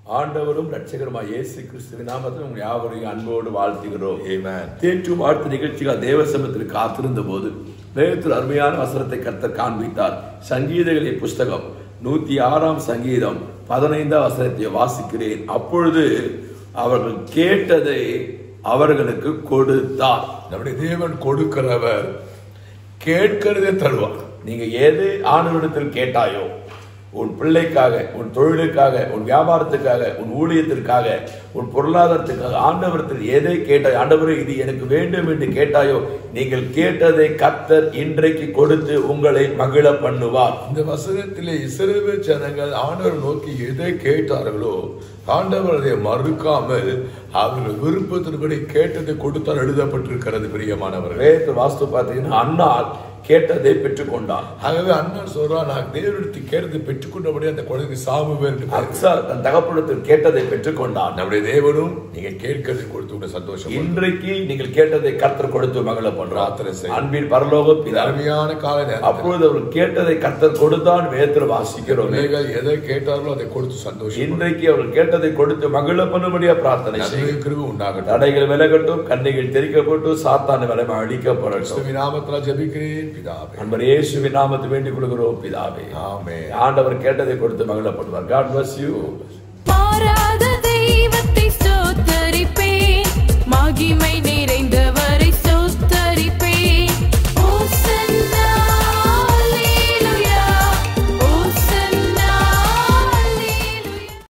ஆண்டவரும் ரட்சகருமாய் இயேசு கிறிஸ்துவின் நாமத்தில் உங்கள் யாவரையும் அன்போடு வாழ்த்துகிறோம் Amen. தேற்று வாழ்த்து நிகழ்ச்சிகள் தேவசமத்தில் காத்திருந்த போது வேதத்தில் அருமையான வசனத்தை கர்த்தர் காண்பித்தார் சங்கீதங்களின் புஸ்தகம் நூத்தி ஆறாம் சங்கீதம் பதினைந்தாம் வசனத்தை வாசிக்கிறேன் அப்பொழுது அவர்கள் கேட்டதை அவர்களுக்கு கொடுத்தார் நம்முடைய தேவன் கொடுக்கிறவர் கேட்கிறதே தருவார் நீங்க எது ஆண்டவரிடத்தில் கேட்டாயோ உன் பிள்ளைக்காக உன் தொழிலுக்காக உன் வியாபாரத்துக்காக உன் ஊழியத்திற்காக உன் பொருளாதாரத்துக்காக ஆண்டவரத்தில் எதை கேட்டாய் ஆண்டவரே இது எனக்கு வேண்டும் என்று கேட்டாயோ நீங்கள் கேட்டதை கர்த்தர் இன்றைக்கு கொடுத்து உங்களை மகிழ பண்ணுவார் இந்த வசனத்திலே இஸ்ரவேல் ஜனங்கள் ஆண்டவர் நோக்கி எதை கேட்டார்களோ ஆண்டவர் அதை மறுக்காமல் அவர்கள் விருப்பத்தின்படி கேட்டதை கொடுத்தால் எழுதப்பட்டிருக்கிறது பிரியமானவர்களே வேதத்தில் வாஸ்து பார்த்தீங்கன்னா அண்ணால் கேட்டதை பெற்றுக்கொண்டார் ஆகவே அண்ணன் சொல்றா நான் தேவனிடத்தில் கேட்டதை பெற்றுக்கொண்டபடி அந்த குழந்தை சாமுவேல் என்று பெயர். அக்சார் தன் தகப்படத்தில் கேட்டதை பெற்றுக்கொண்டார் நம்முடைய தேவனும் நீங்க கேட்கிறதை கொடுத்து விட சந்தோஷம் இன்றைக்கு நீங்கள் கேட்டதை கர்த்தர் கொடுத்து மகிழ பிரார்த்தனை பண்றார் செய். அன்பின் பரலோக இது பிதா அருமையான கால நேரம் அப்பொழுது அவர்கள் கேட்டதை கர்த்தர் கொடுத்தான் வேதத்தில் வாசிக்கிறோம் பிள்ளைகள் எதை கேட்டார்களோ அதை கொடுத்து சந்தோஷம் இன்றைக்கு அவர்கள் கேட்டதை கொடுத்து மகிழ பண்ணும்படியா பிரார்த்தனை செய்யும் நன்மை கிருபை உண்டாகட்டும் தடைகள் விலகட்டும் கண்ணைகள் தெரிக்கப்பட்டு சாத்தான விலை அழிக்கப்படட்டும் கிறிஸ்துவின் நாமத்தில் ஜெபிக்கிறேன் பிதாவே அன்பர் இயேசுவின் நாமத்தை வேண்டிக் கொள்கிறோம் பிதாவே ஆமென் ஆண்டவர் கேட்டதை கொடுத்து மகிழப்படுவார் காட் bless you